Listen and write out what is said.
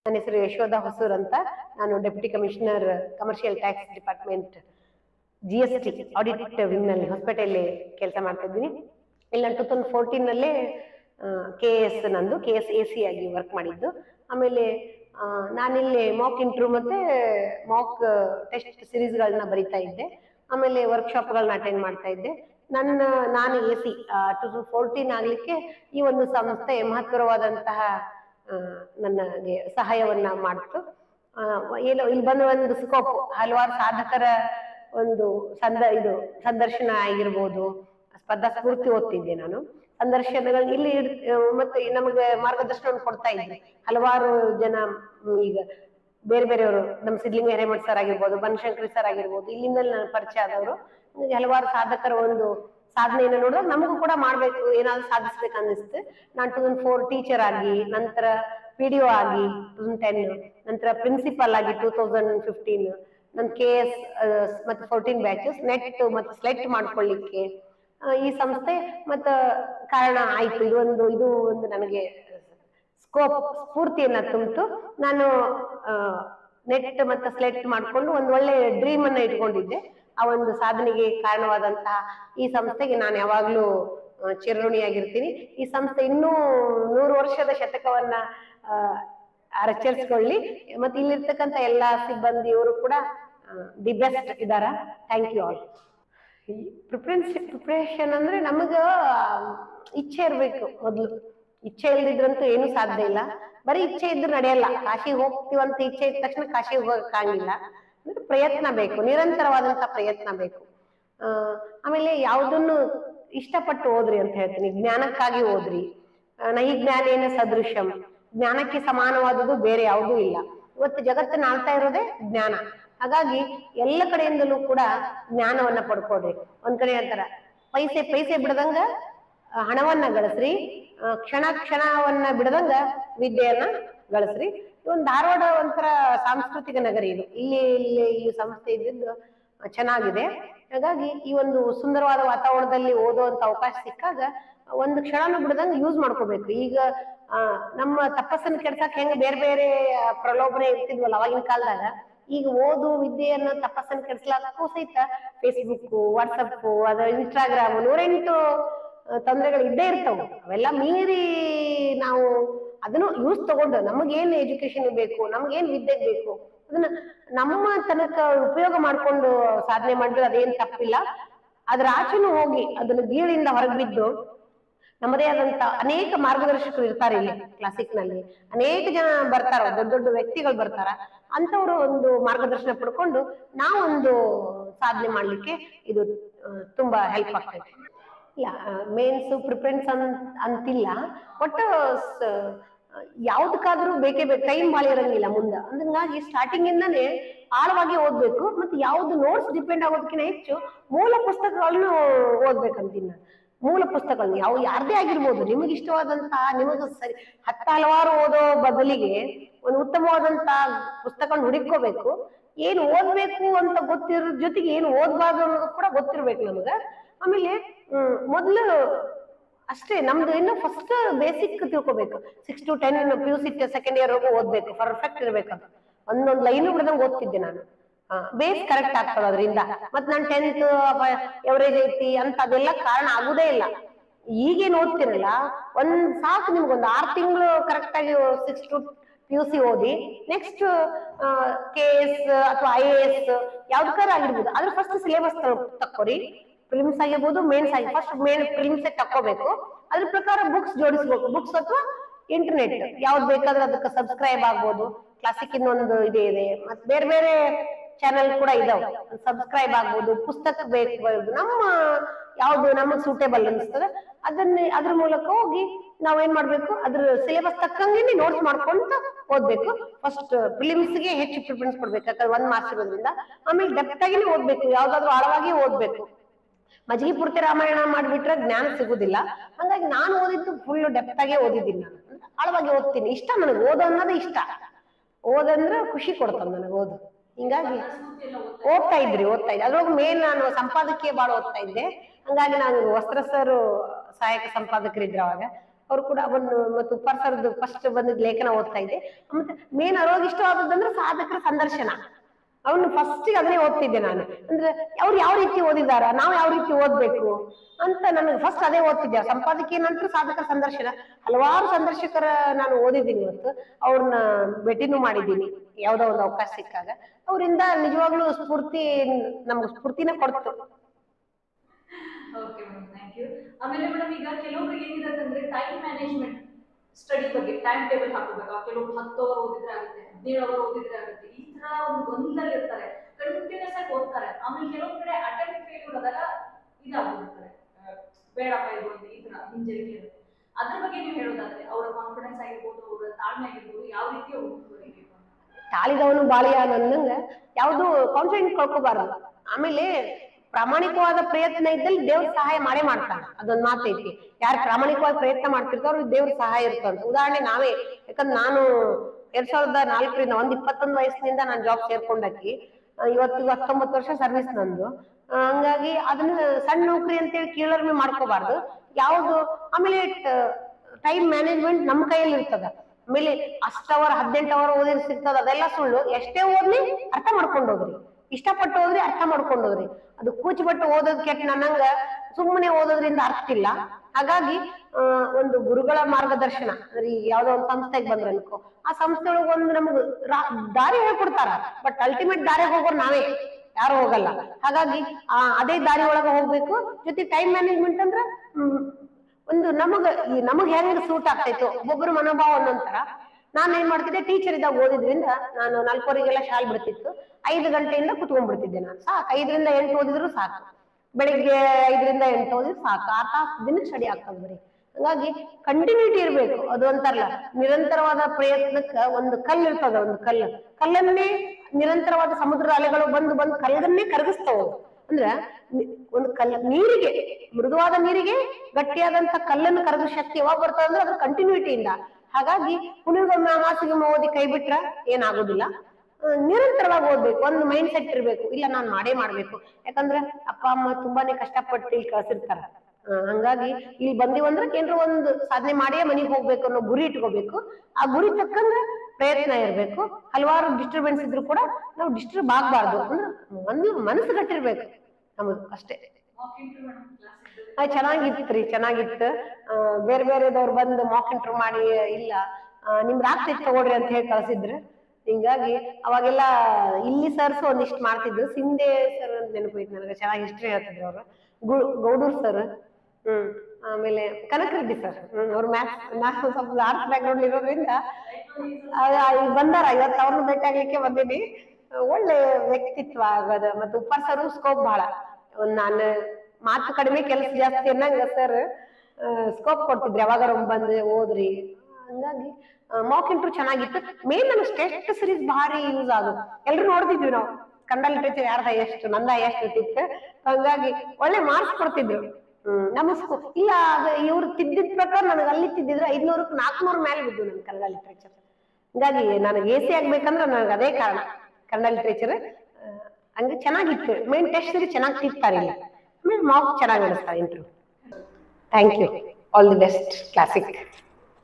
ನನ್ನ ಹೆಸರು ಯಶೋಧ ಹೊಸೂರ್ ಅಂತ ನಾನು deputy commissioner commercial tax department G S T audit wing ನಲ್ಲಿ ಹೊಸಪೇಟೆಯಲ್ಲಿ ಕೆಲಸ ಮಾಡ್ತಾ ಇದ್ದೀನಿ ಇಲ್ಲಿ ನಾನು ಟೂ ತೌಸಂಡ್ ಫೋರ್ಟೀನ್ ನಲ್ಲೇ ಕೆ ಎಸ್ ನಂದು ಕೆ ಎಸ್ ಎ ಸಿ ಆಗಿ ವರ್ಕ್ ಮಾಡಿದ್ದು ಆಮೇಲೆ ಆ, ನಾನಿಲ್ಲಿ ಮಾಕ್ ಇಂಟ್ರೂ ಮತ್ತೆ ಮಾಕ್ ಟೆಸ್ಟ್ ಸಿರೀಸ್ಗಳನ್ನ ಬರಿತಾ ಇದ್ದೆ ಆಮೇಲೆ ವರ್ಕ್ಶಾಪ್ಗಳನ್ನ ಅಟೆಂಡ್ ಮಾಡ್ತಾ ಇದ್ದೆ ನನ್ನ ನಾನು A C two thousand fourteen ಆಗ್ಲಿಕ್ಕೆ ಈ ಒಂದು ಸಂಸ್ಥೆ ಮಹತ್ವರವಾದಂತಹ ಆ, ನನಗೆ ಸಹಾಯವನ್ನ ಮಾಡ್ತು ಆ, ಏನು ಇಲ್ಲಿ ಬಂದ ಒಂದು ಸ್ಕೋಪ್ ಹಲವಾರು ಸಾಧಕರ ಒಂದು ಸಂದ ಇದು ಸಂದರ್ಶನ ಆಗಿರ್ಬೋದು ಸ್ಪರ್ಧಾ ಸ್ಫೂರ್ತಿ ಓದ್ತಿದ್ದೆ ನಾನು ಸಂದರ್ಶನಗಳು ಇಲ್ಲಿ ಇಡ್- ಆ, ಮತ್ತೆ ನಮಗೆ ಮಾರ್ಗದರ್ಶನ ಕೊಡ್ತಾ ಇದ್ವಿ ಹಲವಾರು ಜನ ಮ್, ಈಗ ಬೇರೆ ಬೇರೆಯವರು ನಮ್ಮ ಸಿದ್ಲಿಂಗ ಹಿರೇಮಠ್ ಸರ್ ಆಗಿರ್ಬೋದು ಬನಶಂಕರಿ ಸರ್ ಆಗಿರ್ಬೋದು ಇಲ್ಲಿಂದ ನನ್ನ ಪರಿಚಯ ಆದವರು ನನಗೆ ಹಲವಾರು ಸಾಧಕರ ಒಂದು ಸಾಧನೆಯನ್ನು ನೋಡಿದಾಗ ನಮಗೂ ಕೂಡ ಮಾಡ್ಬೇಕು ಏನಾದ್ರು ಸಾಧಿಸ್ಬೇಕು ಅನ್ನಿಸ್ತು ನಾನು ಟೂ ತೌಸಂಡ್ ಫೋರ್ ಟೀಚರ್ ಆಗಿ ನಂತರ ಪಿ ಡಿ ಒ ಆಗಿ ಟೂ ತೌಸಂಡ್ ಟೆನ್ ನಂತರ ಪ್ರಿನ್ಸಿಪಲ್ ಆಗಿ ಟೂ ತೌಸಂಡ್ ಫಿಫ್ಟೀನ್ ನನ್ ಕೆ ಎಸ್ ಮತ್ತೆ ಫೋರ್ಟೀನ್ ಬ್ಯಾಚಸ್ ನೆಟ್ ಮತ್ತೆ ಸೆಲೆಕ್ಟ್ ಮಾಡ್ಕೊಳ್ಳಿಕ್ಕೆ ಆ, ಈ ಸಂಸ್ಥೆ ಮತ್ತ ಕಾರಣ ಆಯ್ತು ಇದು ಒಂದು ಇದು ಒಂದು ನನಗೆ ಸ್ಕೋಪ್ ಸ್ಫೂರ್ತಿಯನ್ನ ತುಂಬಿತು ನಾನು ನೆಟ್ ಮತ್ತೆ ಸೆಲೆಕ್ಟ್ ಮಾಡ್ಕೊಂಡು ಒಂದು ಒಳ್ಳೆ ಡ್ರೀಮ್ ಅನ್ನ ಇಟ್ಕೊಂಡಿದ್ದೆ ಆ ಒಂದು ಸಾಧನೆಗೆ ಕಾರಣವಾದಂತಹ ಈ ಸಂಸ್ಥೆಗೆ ನಾನು ಯಾವಾಗ್ಲೂ ಆ, ಚಿರಋಣಿಯಾಗಿರ್ತೀನಿ ಈ ಸಂಸ್ಥೆ ಇನ್ನೂ ನೂರು ವರ್ಷದ ಶತಕವನ್ನ ಆ, ಆಚರಿಸ್ಕೊಳ್ಳಿ ಮತ್ತೆ ಇಲ್ಲಿರ್ತಕ್ಕಂಥ ಎಲ್ಲಾ ಸಿಬ್ಬಂದಿಯವರು ಕೂಡ ದಿ ಬೆಸ್ಟ್ ಇದಾರ thank you all preference preparation ಅಂದ್ರೆ ನಮಗ ಇಚ್ಛೆ ಇರ್ಬೇಕು ಮೊದ್ಲು ಇಚ್ಛೆ ಇಲ್ದಿದ್ರಂತೂ ಏನು ಸಾಧ್ಯ ಇಲ್ಲ ಬರೀ ಇಚ್ಛೆ ಇದ್ರೆ ನಡೆಯಲ್ಲ ಕಾಶಿಗೆ ಹೋಗ್ತೀವಂತ ಇಚ್ಛೆ ಇದ್ದ ತಕ್ಷಣ ಕಾಶಿಗೆ ಹೋಗಕ್ಕಾಗಿಲ್ಲ ಅಂದ್ರೆ ಪ್ರಯತ್ನ ಬೇಕು ನಿರಂತರವಾದಂತ ಪ್ರಯತ್ನ ಬೇಕು ಆ, ಆಮೇಲೆ ಯಾವುದನ್ನು ಇಷ್ಟಪಟ್ಟು ಓದ್ರಿ ಅಂತ ಹೇಳ್ತೀನಿ ಜ್ಞಾನಕ್ಕಾಗಿ ಓದ್ರಿ ಆ, ನೈ ಜ್ಞಾನೇನ ಸದೃಶಂ ಜ್ಞಾನಕ್ಕೆ ಸಮಾನವಾದುದು ಬೇರೆ ಯಾವುದೂ ಇಲ್ಲ ಇವತ್ತು ಜಗತ್ತನ್ನ ಆಳ್ತಾ ಇರೋದೇ ಜ್ಞಾನ ಹಾಗಾಗಿ ಎಲ್ಲ ಕಡೆಯಿಂದಲೂ ಕೂಡ ಜ್ಞಾನವನ್ನ ಪಡ್ಕೊಡ್ರಿ ಒಂದ್ ಕಡೆ ಹೇಳ್ತಾರ ಪೈಸೆ ಪೈಸೆ ಬಿಡದಂಗ ಆ, ಹಣವನ್ನ ಗಳಿಸ್ರಿ ಆ, ಕ್ಷಣ ಕ್ಷಣವನ್ನ ಬಿಡದಂಗ ವಿದ್ಯೆಯನ್ನ ಗಳಿಸ್ರಿ ಒಂದು ಧಾರವಾಡ ಒಂಥರ ಸಾಂಸ್ಕೃತಿಕ ನಗರಿ ಇದು ಇಲ್ಲಿ ಇಲ್ಲಿ ಈ ಸಂಸ್ಥೆ ಇದ್ದಿದ್ದು ಆ, ಚೆನ್ನಾಗಿದೆ ಹಾಗಾಗಿ ಈ ಒಂದು ಸುಂದರವಾದ ವಾತಾವರಣದಲ್ಲಿ ಓದುವಂತ ಅವಕಾಶ ಸಿಕ್ಕಾಗ ಒಂದು ಕ್ಷಣನೂ ಬಿಡದಂಗ ಯೂಸ್ ಮಾಡ್ಕೋಬೇಕು ಈಗ ಆ, ನಮ್ಮ ತಪಸ್ಸನ್ನು ಕೆಡ್ಸಕ್ ಹೆಂಗ್ ಬೇರೆ ಬೇರೆ ಆ, ಪ್ರಲೋಭನೆ ಇರ್ತಿದ್ವಲ್ಲ ಅವಾಗಿನ ಕಾಲದಾಗ ಈಗ ಓದು ವಿದ್ಯೆಯನ್ನ ತಪಸ್ಸನ್ನು ಕೆಡ್ಸ್ಲಾಕೂ ಸಹಿತ ಫೇಸ್ಬುಕ್ ವಾಟ್ಸಪ್ ಅದ ಇನ್ಸ್ಟಾಗ್ರಾಮ್ ನೂರೆಂಟು ಆ, ತೊಂದರೆಗಳು ಇದ್ದೇ ಇರ್ತಾವ ಅವೆಲ್ಲ ಮೀರಿ ನಾವು ಅದನ್ನು ಯೂಸ್ ತಗೊಂಡು ನಮಗೇನ್ ಎಜುಕೇಶನ್ ಬೇಕು ನಮಗೇನ್ ವಿದ್ಯೆ ಬೇಕು ಅದನ್ನ ನಮ್ಮ ತನಕ ಉಪಯೋಗ ಮಾಡ್ಕೊಂಡು ಸಾಧನೆ ಮಾಡಿದ್ರೆ ಅದೇನ್ ತಪ್ಪಿಲ್ಲ ಅದ್ರ ಆಚೆನೂ ಹೋಗಿ ಅದನ್ನ ಗೀಳಿಂದ ಹೊರಗೆ ಬಿದ್ದು ನಮ್ಮದೇ ಆದಂತ ಅನೇಕ ಮಾರ್ಗದರ್ಶಕರು ಇರ್ತಾರೆ ಇಲ್ಲಿ ಕ್ಲಾಸಿಕ್ ನಲ್ಲಿ ಅನೇಕ ಜನ ಬರ್ತಾರ ದೊಡ್ಡ ದೊಡ್ಡ ವ್ಯಕ್ತಿಗಳು ಬರ್ತಾರ ಅಂತವ್ರು ಒಂದು ಮಾರ್ಗದರ್ಶನ ಪಡ್ಕೊಂಡು ನಾವೊಂದು ಸಾಧನೆ ಮಾಡ್ಲಿಕ್ಕೆ ಇದು ಆ, ತುಂಬಾ ಹೆಲ್ಪ್ ಆಗ್ತದೆ ಇಲ್ಲ ಮೇನ್ಸ್ ಪ್ರಿಫರೆನ್ಸ್ ಅಂತ ಅಂತಿಲ್ಲ ಒಟ್ಟು ಯಾವ್ದಕ್ಕಾದ್ರೂ ಬೇಕೇ ಬೇಕು ಟೈಮ್ ಭಾಳ ಇರಂಗಿಲ್ಲ ಮುಂದೆ ಹಂಗಾಗಿ ಸ್ಟಾರ್ಟಿಂಗ್ ಇಂದಾನೆ ಆಳವಾಗಿ ಓದ್ಬೇಕು ಮತ್ತೆ ಯಾವ್ದು ನೋಟ್ಸ್ ಡಿಪೆಂಡ್ ಆಗೋದಕ್ಕಿಂತ ಹೆಚ್ಚು ಮೂಲ ಪುಸ್ತಕಗಳನ್ನು ಓದ್ಬೇಕಂತೀನಿ ನಾನು ಮೂಲ ಪುಸ್ತಕಗಳು ಯಾವ ಯಾರ್ದೇ ಆಗಿರ್ಬೋದು ನಿಮಗೆ ಇಷ್ಟವಾದಂತಹ ನಿಮಗೆ ಸರಿ ಹತ್ತ ಹಲವಾರು ಓದೋ ಬದಲಿಗೆ ಒಂದು ಉತ್ತಮವಾದಂತಹ ಪುಸ್ತಕಗಳನ್ನ ಹುಡುಕೋಬೇಕು ಏನು ಓದ್ಬೇಕು ಅಂತ ಗೊತ್ತಿರೋ ಜೊತೆಗೆ ಏನು ಓದ್ಬಾರ್ದು ಅನ್ನೋದು ಕೂಡ ಗೊತ್ತಿರ್ಬೇಕು ನಮಗ ಆಮೇಲೆ ಹ್ಮ್ ಮೊದ್ಲು ಅಷ್ಟೇ ನಮ್ದು ಇನ್ನು ಫಸ್ಟ್ ಬೇಸಿಕ್ ತಿಳ್ಕೊಬೇಕು six to ten P U C second year ವರೆಗೂ ಓದ್ಬೇಕು ಪರ್ಫೆಕ್ಟ್ ಇರ್ಬೇಕಂತ ಒಂದೊಂದ್ ಲೈನು ಬಿಡದಂಗ್ ಓದ್ತಿದ್ದೆ ನಾನು ಬೇಸ್ ಕರೆಕ್ಟ್ ಆಗ್ತದ ಅದರಿಂದ ಮತ್ ನಾನ್ ಟೆಂತ್ ಎವರೇಜ್ ಐತಿ ಅಂತ ಅದೆಲ್ಲ ಕಾರಣ ಆಗುದೇ ಇಲ್ಲ ಈಗೇನ್ ಓದ್ತಿರಲ್ಲ ಒಂದ್ ಸಾಕು ನಿಮ್ಗೊಂದು ಆರ್ ತಿಂಗಳು ಕರೆಕ್ಟ್ ಆಗಿ six to P U C ಓದಿ ನೆಕ್ಸ್ಟ್ ಕೆ ಎಸ್ ಅಥವಾ ಐ ಎ ಎಸ್ ಯಾವ್ದಕ್ಕಾರ ಆಗಿರ್ಬೋದು ಅದ್ರ ಫಸ್ಟ್ ಸಿಲೆಬಸ್ ತಕ್ಕೋರಿ ಪ್ರಿಲಿಮ್ಸ್ ಆಗಿರ್ಬೋದು ಮೇನ್ಸ್ ಆಗಿ ಫಸ್ಟ್ ಮೇನ್ ಪ್ರಿಲಿಮ್ಸ್ ತಕ್ಕೋಬೇಕು ಅದ್ರ ಪ್ರಕಾರ ಬುಕ್ಸ್ ಜೋಡಿಸ್ಬೇಕು ಬುಕ್ಸ್ ಅಥವಾ ಇಂಟರ್ನೆಟ್ ಯಾವ್ದು ಬೇಕಾದ್ರೆ ಅದಕ್ಕೆ ಸಬ್ಸ್ಕ್ರೈಬ್ ಆಗ್ಬೋದು ಕ್ಲಾಸಿಕ್ ಇನ್ನೊಂದು ಇದೆ ಇದೆ ಮತ್ತೆ ಬೇರೆ ಬೇರೆ ಚಾನೆಲ್ ಕೂಡ ಇದಾವೆ ಸಬ್ಸ್ಕ್ರೈಬ್ ಆಗ್ಬೋದು ಪುಸ್ತಕ ಬೇಕು ನಮ್ಮ ಯಾವ್ದು ನಮಗ್ ಸೂಟೇಬಲ್ ಅನಿಸ್ತದೆ ಅದನ್ನ ಅದ್ರ ಮೂಲಕ ಹೋಗಿ ನಾವೇನ್ ಮಾಡ್ಬೇಕು ಅದ್ರ ಸಿಲೆಬಸ್ ತಕ್ಕಂಗೆ ನೋಟ್ಸ್ ಮಾಡ್ಕೊಂತ ಓದ್ಬೇಕು ಫಸ್ಟ್ ಗೆ ಹೆಚ್ಚು ಪ್ರಿಫರೆನ್ಸ್ ಕೊಡ್ಬೇಕು ಯಾಕಂದ್ರೆ ಒಂದ್ ಮಾರ್ಕ್ಸ್ ಇರೋದ್ರಿಂದ ಆಮೇಲೆ ಡೆಪ್ತ್ ಆಗಿನೇ ಓದ್ಬೇಕು ಯಾವ್ದಾದ್ರು ಆಳವಾಗಿ ಓದ್ಬೇಕು ಮಜ್ಗಿ ಪೂರ್ತಿ ರಾಮಾಯಣ ಮಾಡ್ಬಿಟ್ರೆ ಜ್ಞಾನ ಸಿಗುದಿಲ್ಲ ಹಂಗಾಗಿ ನಾನು ಓದಿದ್ದು ಫುಲ್ ಡೆಪ್ತ್ ಆಗೇ ಓದಿದ್ದೀನಿ ನಾನು ಅಂದ್ರೆ ಆಳವಾಗಿ ಓದ್ತೀನಿ ಇಷ್ಟ ನನಗೆ ಓದೋ ಅನ್ನೋದೇ ಇಷ್ಟ ಓದಂದ್ರೆ ಖುಷಿ ಕೊಡ್ತದ ನನಗೆ ಓದು ಹಿಂಗಾಗಿ ಓದ್ತಾ ಇದ್ರಿ ಓದ್ತಾ ಇದ್ದೆ ಅದ್ರೊಳಗೆ ಮೇನ್ ನಾನು ಸಂಪಾದಕೀಯ ಬಾಳ ಓದ್ತಾ ಇದ್ದೆ ಹಂಗಾಗಿ ನಾನು ವಸ್ತ್ರ ಸರ್ ಸಹಾಯಕ ಸಂಪಾದಕರಿದ್ರು ಅವಾಗ ಅವ್ರು ಕೂಡ ಒಂದು ಮತ್ತು ಉಪ್ಪಾರ್ ಸರ್ದು ಫಸ್ಟ್ ಬಂದಿದ್ದ ಲೇಖನ ಓದ್ತಾ ಇದ್ದೆ ಮತ್ತೆ ಮೇನ್ ಅರೋಗಿ ಇಷ್ಟವಾದದ್ದಂದ್ರೆ ಸಾಧಕರ ಸಂದರ್ಶನ ಅವನು ಫಸ್ಟ್ ಅದನ್ನೇ ಓದ್ತಿದ್ದೆ ನಾನು ಅಂದ್ರೆ ಅವ್ರು ಯಾವ ರೀತಿ ಓದಿದಾರ ನಾವು ಯಾವ ರೀತಿ ಓದ್ಬೇಕು ಅಂತ ನನಗೆ ಫಸ್ಟ್ ಅದೇ ಓದ್ತಿದ್ದೆ ಸಂಪಾದಕೀಯ ನಂತರ ಸಾಧಕರ ಸಂದರ್ಶನ ಹಲವಾರು ಸಂದರ್ಶಕರ ನಾನು ಓದಿದ್ದೀನಿ ಇವತ್ತು ಅವ್ರನ್ನ ಭೇಟಿನೂ ಮಾಡಿದ್ದೀನಿ ಯಾವ್ದೋ ಒಂದು ಅವಕಾಶ ಸಿಕ್ಕಾಗ ಅವರಿಂದ ನಿಜವಾಗ್ಲೂ ಸ್ಫೂರ್ತಿ ನಮ್ಗೆ ಸ್ಫೂರ್ತಿನ ಕೊಡ್ತು ಓಕೆ ಮೇಡಮ್ ಥ್ಯಾಂಕ್ ಯು ಆಮೇಲೆ ಮೇಡಮ್ ಈಗ ಕೆಲವೊಬ್ರಿಗೆ ಏನಿರುತ್ತೆ ಅಂದ್ರೆ ಟೈಮ್ ಮ್ಯಾನೇಜ್ಮೆಂಟ್ ಸ್ಟಡಿ ಬಗ್ಗೆ ಟೈಮ್ ಟೇಬಲ್ ಹಾಕೋಬೇಕು ಕೆಲವೊಬ್ರು ಹತ್ತು ಅವರ್ ಓದಿದ್ರೆ ಆಗುತ್ತೆ ಹದಿನೇಳು ಅವರ್ ಓದಿದ್ರೆ ಆಗುತ್ತೆ ಈ ತರ ಒಂದು ಗೊಂದಲದಲ್ಲಿ ಇರ್ತಾರೆ ಕಂಟಿನ್ಯೂಸ್ ಆಗಿ ಓದ್ತಾರೆ ಆಮೇಲೆ ಕೆಲವೊಂದ್ ಕಡೆ ಅಟೆಂಡ್ ಫೇಲ್ಯೂರ್ ಆದಾಗ ಇದಾಗ್ಬಿಡ್ತಾರೆ ಆ, ಬೇಡಪ್ಪ ಇದು ಒಂದು ಈ ತರ ಹಿಂಜರಿಕೆ ಇರುತ್ತೆ ಅದ್ರ ಬಗ್ಗೆ ನೀವು ಹೇಳೋದಾದ್ರೆ ಅವರ ಕಾನ್ಫಿಡೆನ್ಸ್ ಆಗಿರ್ಬೋದು ಅವರ ತಾಳ್ಮೆ ಆಗಿರ್ಬೋದು ಯಾವ ರೀತಿ ಅವ್ರು ಮುಂದುವರಿಬೇಕು ಅಂತ ತಾಳಿದವನು ಬಾಳಿಯ ಅನ್ನಂಗ ಯಾವುದು ಕಾನ್ಫಿಡೆಂಟ್ ಕಳ್ಕೊಬಾರ್ದು ಆಮೇಲೆ ಪ್ರಾಮಾಣಿಕವಾದ ಪ್ರಯತ್ನ ಇದ್ದಲ್ಲಿ ದೇವ್ರ ಸಹಾಯ ಮಾಡೇ ಮಾಡ್ತಾನೆ ಅದೊಂದ್ ಮಾತೈತಿ ಯಾರು ಪ್ರಾಮಾಣಿಕವಾಗಿ ಪ್ರಯತ್ನ ಮಾಡ್ತಿರ್ತಾರೋ ಅವ್ರಿಗೆ ದೇವ್ರ ಸಹಾಯ ಇರ್ತಂತ ಉದಾಹರಣೆ ನಾವೇ ಯಾಕಂದ್ರೆ ನಾನು ಎರಡ್ ಸಾವಿರದ ನಾಲ್ಕರಿಂದ ಒಂದ್ ಇಪ್ಪತ್ತೊಂದು ವಯಸ್ಸಿನಿಂದ ನಾನು ಜಾಬ್ ಸೇರ್ಕೊಂಡಾಕಿ ಆ, ಇವತ್ತಿಗೆ ಹತ್ತೊಂಬತ್ತು ವರ್ಷ ಸರ್ವಿಸ್ ನಂದು ಆ, ಹಂಗಾಗಿ ಅದನ್ನ ಸಣ್ಣ ನೌಕರಿ ಅಂತೇಳಿ ಕೀಳರಿಮೆ ಮಾಡ್ಕೋಬಾರ್ದು ಯಾವುದು ಆಮೇಲೆ ಟೈಮ್ ಮ್ಯಾನೇಜ್ಮೆಂಟ್ ನಮ್ಮ ಕೈಯಲ್ಲಿ ಇರ್ತದ ಆಮೇಲೆ ಅಷ್ಟ ಅವರ್ ಹದಿನೆಂಟು ಅವರ್ ಓದಿ ಸಿಗ್ತದ ಅದೆಲ್ಲ ಸುಳ್ಳು ಎಷ್ಟೇ ಓದ್ಲಿ ಅರ್ಥ ಮಾಡ್ಕೊಂಡು ಹೋಗ್ರಿ ಇಷ್ಟಪಟ್ಟು ಹೋದ್ರಿ ಅರ್ಥ ಮಾಡ್ಕೊಂಡು ಹೋಗ್ರಿ ಅದು ಕೂಚಿಬಟ್ಟು ಓದೋದ್ ಕೆಟ್ಟ ನನ್ನಂಗ ಸುಮ್ಮನೆ ಓದೋದ್ರಿಂದ ಅರ್ಥ ಇಲ್ಲ ಹಾಗಾಗಿ ಆ, ಒಂದು ಗುರುಗಳ ಮಾರ್ಗದರ್ಶನ ಅಂದ್ರೆ ಈಗ ಯಾವ್ದೋ ಒಂದು ಸಂಸ್ಥೆಗೆ ಬಂದ್ರ ಅನ್ಕೋ ಆ ಸಂಸ್ಥೆ ಒಳಗ ಒಂದು ನಮ್ಗ್ ರಾ- ದಾರಿ ಹೇಳ್ಕೊಡ್ತಾರ ಬಟ್ ಅಲ್ಟಿಮೇಟ್ ದಾರಿ ಹೋಗೋರು ನಾವೇ ಯಾರು ಹೋಗಲ್ಲ ಹಾಗಾಗಿ ಆ ಅದೇ ದಾರಿ ಒಳಗ ಹೋಗ್ಬೇಕು ಜೊತೆ ಟೈಮ್ ಮ್ಯಾನೇಜ್ಮೆಂಟ್ ಅಂದ್ರ ಹ್ಮ್, ಒಂದು ನಮಗ ಈ ನಮಗ್ ಹೆಂಗ್ ಸೂಟ್ ಆಗ್ತೈತೋ ಒಬ್ಬೊಬ್ಬರ ಮನೋಭಾವ ಒಂದೊಂಥರ ನಾನು ಏನ್ ಮಾಡ್ತಿದ್ದೆ ಟೀಚರ್ ಇದ್ದಾಗ ಓದಿದ್ರಿಂದ ನಾನು ನಾಲ್ಕೂವರೆಗೆಲ್ಲ ಶಾಲೆ ಬಿಡ್ತಿತ್ತು ಐದು ಗಂಟೆಯಿಂದ ಕುತ್ಕೊಂಡ್ಬಿಡ್ತಿದ್ದೆ ನಾನು ಸಾಕು ಐದರಿಂದ ಎಂಟು ಓದಿದ್ರು ಸಾಕು ಬೆಳಿಗ್ಗೆ ಐದರಿಂದ ಎಂಟು ಓದಿದ್ರು ಸಾಕು ಆ ತಾಸು ದಿನಕ್ಕೆ ಸ್ಟಡಿ ಆಗ್ತದೆ ಬರೀ ಹಂಗಾಗಿ ಕಂಟಿನ್ಯೂಟಿ ಇರ್ಬೇಕು ಅದು ಅಂತಾರಲ್ಲ ನಿರಂತರವಾದ ಪ್ರಯತ್ನಕ್ಕ ಒಂದು ಕಲ್ಲು ಇರ್ತದ ಒಂದು ಕಲ್ಲು ಕಲ್ಲನ್ನೇ ನಿರಂತರವಾದ ಸಮುದ್ರದ ಅಲೆಗಳು ಬಂದು ಬಂದು ಕಲ್ಲನ್ನೇ ಕರಗಿಸ್ತಾವ ಅವು. ಅಂದ್ರ ನಿ- ಒಂದು ಕಲ್ ನೀರಿಗೆ ಮೃದುವಾದ ನೀರಿಗೆ ಗಟ್ಟಿಯಾದಂತ ಕಲ್ಲನ್ನು ಕರಗೋ ಶಕ್ತಿ ಯಾವಾಗ ಬರ್ತದೆ ಅಂದ್ರೆ ಅದು ಕಂಟಿನ್ಯೂಟಿಯಿಂದ ಹಾಗಾಗಿ ಹುಲಿಗೊಮ್ಮೆ ಅಮಾಸಿಗೊಮ್ಮೆ ಓದಿ ಕೈ ಬಿಟ್ರ ಏನಾಗೋದಿಲ್ಲ ಆ, ನಿರಂತರವಾಗಿ ಓದ್ಬೇಕು ಒಂದು ಮೈಂಡ್ ಸೆಟ್ ಇರ್ಬೇಕು ಇಲ್ಲ ನಾನ್ ಮಾಡೇ ಮಾಡ್ಬೇಕು ಯಾಕಂದ್ರೆ ಅಪ್ಪ ಅಮ್ಮ ತುಂಬಾನೇ ಕಷ್ಟಪಟ್ಟು ಇಲ್ಲಿ ಕಳ್ಸಿರ್ತಾರ ಆ, ಹಂಗಾಗಿ ಇಲ್ಲಿ ಬಂದಿವಂದ್ರೆ ಏನ್ರ ಒಂದು ಸಾಧನೆ ಮಾಡಿಯೇ ಮನೆಗೆ ಹೋಗ್ಬೇಕು ಅನ್ನೋ ಗುರಿ ಇಟ್ಕೋಬೇಕು ಆ ಗುರಿ ತಕ್ಕಂಗ ಪ್ರಯತ್ನ ಇರ್ಬೇಕು ಹಲವಾರು ಡಿಸ್ಟರ್ಬೆನ್ಸ್ ಇದ್ರು ಕೂಡ ನಾವು ಡಿಸ್ಟರ್ಬ್ ಆಗ್ಬಾರ್ದು ಅಂದ್ರೆ ಒಂದು ಮನಸ್ಸು ಗಟ್ಟಿರ್ಬೇಕು ನಮ್ಮದು ಅಷ್ಟೇ ಮಾಕ್ ಇಂಟರ್ವ್ಯೂ ಮೇಡಮ್ ಕ್ಲಾಸ್ ಇದ್ದು ಆ, ಚೆನ್ನಾಗಿತ್ತು ರೀ ಚೆನ್ನಾಗಿತ್ತು ಆ, ಬೇರೆ ಬೇರೆದವ್ರು ಬಂದು ಮಾಕ್ ಇಂಟರ್ವ್ಯೂ ಮಾಡಿ ಇಲ್ಲ ಆ, ನಿಮ್ದು ಆಗ್ತೈತೆ ತಗೊಳ್ರಿ ಅಂತ ಹೇಳಿ ಕಳ್ಸಿದ್ರು ಹಿಂಗಾಗಿ ಅವಾಗೆಲ್ಲ ಇಲ್ಲಿ ಸರ್ಸ್ ಒಂದಿಷ್ಟು ಮಾಡ್ತಿದ್ರು ಸಿಂಧೆ ಸರ್ ಅಂತ ನೆನಪೈತಿ ನನಗೆ ಚೆನ್ನಾಗಿ ಹಿಸ್ಟ್ರಿ ಹೇಳ್ತಿದ್ರು ಅವರು ಗೌಡೂರ್ ಸರ್ ಹ್ಮ್ ಆಮೇಲೆ ಕನಕರೆಡ್ಡಿ ಸರ್ ಹ್ಮ್ ಅವ್ರು ಮ್ಯಾಥ್ಸ್ ನಾನು ಸ್ವಲ್ಪ ಆರ್ಟ್ಸ್ ಬ್ಯಾಕ್ಗ್ರೌಂಡ್ ಇರೋದ್ರಿಂದ ಆ, ಆ, ಈಗ ಬಂದಾರ ಇವತ್ತು ಅವ್ರನ್ನ ಭೇಟಿ ಆಗ್ಲಿಕ್ಕೆ ಬಂದೀನಿ ಒಳ್ಳೆ ವ್ಯಕ್ತಿತ್ವ ಆಗದ ಮತ್ತೆ ಉಪ್ಪರ್ ಸರ್ ಸ್ಕೋಪ್ ಬಹಳ ಒಂದ್ ನಾನು ಮಾತು ಕಡಿಮೆ ಕೆಲಸ ಜಾಸ್ತಿ ಅನ್ನಂಗ ಸರ್ ಸ್ಕೋಪ್ ಕೊಡ್ತಿದ್ರಿ ಯಾವಾಗಾರ ಒಮ್ಮೆ ಬಂದು ಓದ್ರಿ ಹಂಗಾಗಿ ಮಾಕ್ ಇಂಟ್ರು ಚೆನ್ನಾಗಿತ್ತು ಮೇನ್ ನಮ್ಗೆ ಟೆಸ್ಟ್ ಸಿರೀಸ್ ಭಾರಿ ಯೂಸ್ ಆಗುತ್ತೆ ಎಲ್ರು ನೋಡ್ತಿದ್ವಿ ನಾವು ಕನ್ನಡ ಲಿಟ್ರೇಚರ್ ಯಾರ್ದ ಎಷ್ಟು ನಂದ ಎಷ್ಟು ಇರ್ತಿತ್ತು ಹಂಗಾಗಿ ಒಳ್ಳೆ ಮಾರ್ಕ್ಸ್ ಕೊಡ್ತಿದ್ರು ಹ್ಮ್ ನಮ್ಮ ಸ್ಕೂ ಇಲ್ಲ ಅದು ಇವ್ರು ತಿದ್ದಿದ ಪ್ರಕಾರ ನನಗೆ ಅಲ್ಲಿ ತಿದ್ದಿದ್ರೆ ಐದ್ನೂರಕ್ಕೆ ನಾಲ್ಕುನೂರು ಮೇಲೆ ಬಿದ್ದು ನನ್ ಕನ್ನಡ ಲಿಟ್ರೇಚರ್ ಹಿಂಗಾಗಿ ನನಗೆ ಎ ಸಿ ಆಗ್ಬೇಕಂದ್ರೆ ನನಗೆ ಅದೇ ಕಾರಣ ಕನ್ನಡ ಲಿಟ್ರೇಚರ್ ಹಂಗೆ ಚೆನ್ನಾಗಿತ್ತು ಮೇನ್ ಟೆಸ್ಟ್ ಸರಿ ಚೆನ್ನಾಗಿ ತಿಂತಾರೆ ಇಲ್ಲ ಆಮೇಲೆ ಮಾರ್ಕ್ಸ್ ಚೆನ್ನಾಗಿ ನಡೆಸ್ತಾರೆ interview thank you all the best classic